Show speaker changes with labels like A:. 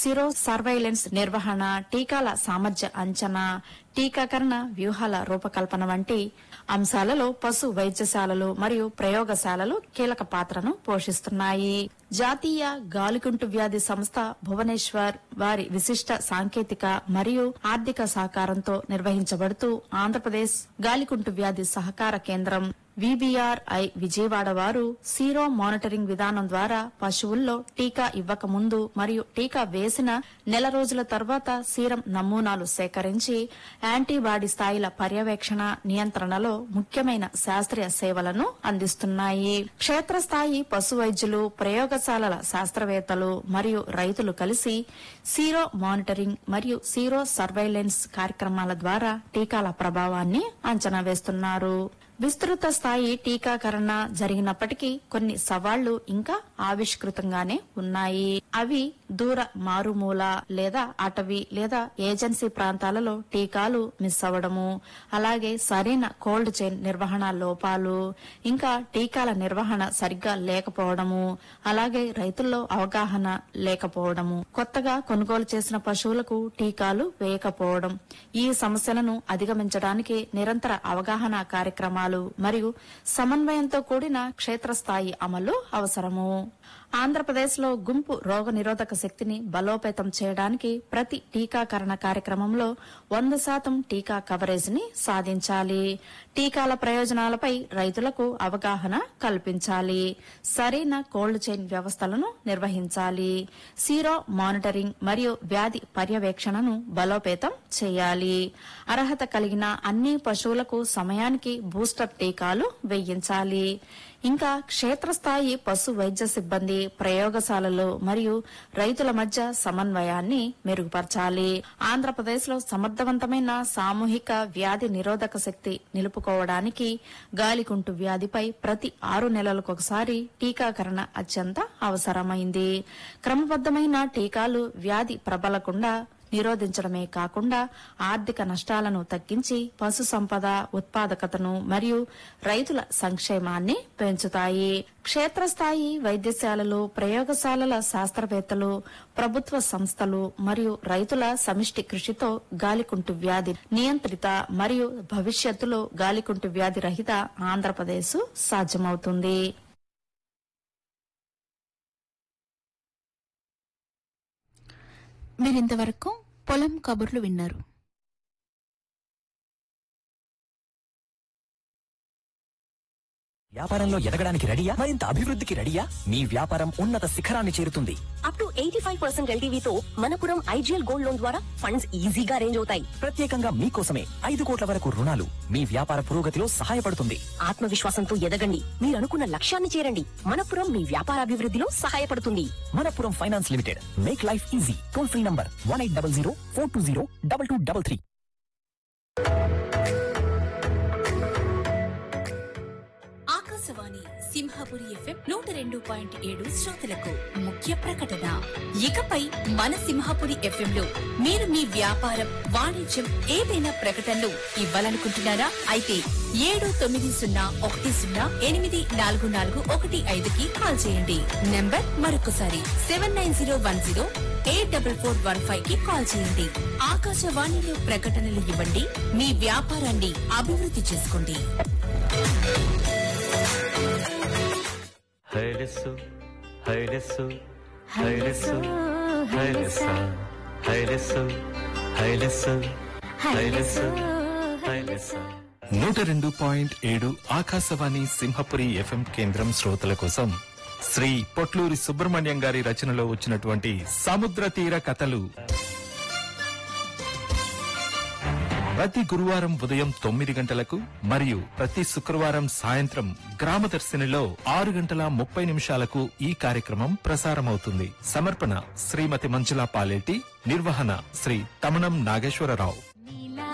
A: Syro surveillance నిర్వహణ టీకాల సామర్థ్య అంచనా టీకాకరణ వ్యూహాల రూపకల్పన వంటి అంశాలలో పశు వైద్యశాలలు మరియు ప్రయోగశాలలు కీలక పాత్రను పోషిస్తున్నాయి జాతీయ గాలికుంటు వ్యాధి సంస్థ భువనేశ్వర్ వారి విశిష్ట సాంకేతిక మరియు ఆర్థిక సహకారంతో నిర్వహించబడుతూ ఆంధ్రప్రదేశ్ గాలికుంటు వ్యాధి సహకార కేంద్రం విబిఆర్ఐ విజయవాడ వారు సీరో మానిటరింగ్ విధానం ద్వారా పశువుల్లో టీకా ఇవ్వక ముందు మరియు టీకా వేసిన నెల రోజుల తర్వాత సీరం నమూనాలు సేకరించి యాంటీబాడీ స్థాయిల పర్యవేక్షణ నియంత్రణలో ముఖ్యమైన శాస్త్రీయ సేవలను అందిస్తున్నాయి క్షేత్రస్థాయి పశు వైద్యులు ప్రయోగశాలల శాస్త్రవేత్తలు మరియు రైతులు కలిసి సీరో మానిటరింగ్ మరియు సీరో సర్వైలెన్స్ కార్యక్రమాల ద్వారా టీకాల ప్రభావాన్ని అంచనా వేస్తున్నారు విస్తృత స్థాయి టీకాకరణ జరిగినప్పటికీ కొన్ని సవాళ్లు ఇంకా ఆవిష్కృతంగానే ఉన్నాయి అవి దూర మారుమూల లేదా అటవీ లేదా ఏజెన్సీ ప్రాంతాలలో టీకాలు మిస్ అవ్వడము అలాగే సరైన కోల్డ్ చైన్ నిర్వహణ లోపాలు ఇంకా టీకాల నిర్వహణ సరిగ్గా లేకపోవడము అలాగే రైతుల్లో అవగాహన లేకపోవడము కొత్తగా కొనుగోలు చేసిన పశువులకు టీకాలు వేయకపోవడం ఈ సమస్యలను అధిగమించడానికి నిరంతర అవగాహన కార్యక్రమాలు మరియు సమన్వయంతో కూడిన క్షేత్రస్థాయి అమలు అవసరము ఆంధ్రప్రదేశ్ లో గుంపు రోగ నిరోధక శక్తిని బలోపేతం చేయడానికి ప్రతి టీకాకరణ కార్యక్రమంలో వంద శాతం టీకా కవరేజ్ ని సాధించాలి టీకాల ప్రయోజనాలపై రైతులకు అవగాహన కల్పించాలి సరైన కోల్డ్ చైన్ వ్యవస్థలను నిర్వహించాలి సీరో మానిటరింగ్ మరియు వ్యాధి పర్యవేక్షణను బలోపేతం చేయాలి అర్హత కలిగిన అన్ని పశువులకు సమయానికి బూస్టర్ టీకాలు వేయించాలి ఇంకా క్షేత్రస్థాయి పశు వైద్య సిబ్బంది ప్రయోగశాలలు మరియు రైతుల మధ్య సమన్వయాన్ని మెరుగుపరచాలి ఆంధ్రప్రదేశ్ లో సమర్థవంతమైన సామూహిక వ్యాధి నిరోధక శక్తి నిలుపుకోవడానికి గాలికుంటు వ్యాధిపై ప్రతి ఆరు నెలలకొకసారి టీకాకరణ అత్యంత అవసరమైంది క్రమబద్దమైన టీకాలు వ్యాధి ప్రబలకుండా నిరోధించడమే కాకుండా ఆర్థిక నష్టాలను తగ్గించి పశు సంపద ఉత్పాదకతను మరియు రైతుల సంక్షేమాన్ని పెంచుతాయి క్షేత్రస్థాయి వైద్యశాలలు ప్రయోగశాలల శాస్త్రవేత్తలు ప్రభుత్వ సంస్థలు మరియు రైతుల సమిష్టి కృషితో గాలికుంటు వ్యాధి నియంత్రిత మరియు భవిష్యత్తులో గాలికుంటు వ్యాధి రహిత ఆంధ్రప్రదేశ్ సాధ్యమవుతుంది
B: మీరింతవరకు పొలం కబుర్లు విన్నారు
C: వ్యాపారంలో ఎదగడానికి రెడీయా మరింత అభివృద్ధికి రెడీయా మీ వ్యాపారం ఉన్నత శిఖరాన్ని చేరుతుంది
D: up to eighty five percent ఎల్టీవీతో మనపురం ఐజీఎల్ గోల్డ్ లోన్ ద్వారా ఫండ్స్ ఈజీగా అరేంజ్ అవుతాయి
C: ప్రత్యేకంగా మీకోసమే ఐదు కోట్ల వరకు రుణాలు మీ వ్యాపార పురోగతిలో సహాయపడుతుంది
D: ఆత్మవిశ్వాసంతో ఎదగండి మీరు అనుకున్న లక్ష్యాన్ని చేరండి మనపురం మీ వ్యాపారాభివృద్ధిలో సహాయపడుతుంది
C: Manappuram finance limited make life easy toll free number one eight double zero four two zero double two double three
E: Akashvani Simhapuri FM నూట రెండు పాయింట్ ఏడు శ్రోతలకు ముఖ్య ప్రకటన ఇకపై మన సింహపురి ఎఫ్ఎం లో మీరు మీ వ్యాపారం వాణిజ్యం ఏదైనా ప్రకటనలు ఇవ్వాలనుకుంటున్నారా అయితే ఏడు తొమ్మిది సున్నా ఒకటి సున్నా ఎనిమిది నాలుగు నాలుగు ఒకటి ఐదుకి కాల్ చేయండి నంబర్ మరొకసారి seven nine zero one zero eight double four one five కి కాల్ చేయండి ఆకాశవాణిలో ప్రకటనలు ఇవ్వండి మీ వ్యాపారాన్ని అభివృద్ధి చేసుకోండి
F: హైలెస్సు హైలెస్సు హైలెస్సు హైలెస్స హైలెస్సు హైలెస్సు హైలెస్సు హైలెస్స
G: నూట రెండు పాయింట్ ఏడు ఆకాశవాణి సింహపురి ఎఫ్ఎం కేంద్రం శ్రోతల కోసం శ్రీ పొట్లూరి సుబ్రహ్మణ్యం గారి రచనలో వచ్చినటువంటి సముద్ర తీర కథలు ప్రతి గురువారం ఉదయం తొమ్మిది గంటలకు మరియు ప్రతి శుక్రవారం సాయంత్రం గ్రామదర్శినిలో ఆరు గంటల ముప్పై నిమిషాలకు ఈ కార్యక్రమం ప్రసారమవుతుంది సమర్పణ శ్రీమతి మంజులా పాలేటి నిర్వహణ శ్రీ తమణం నాగేశ్వరరావు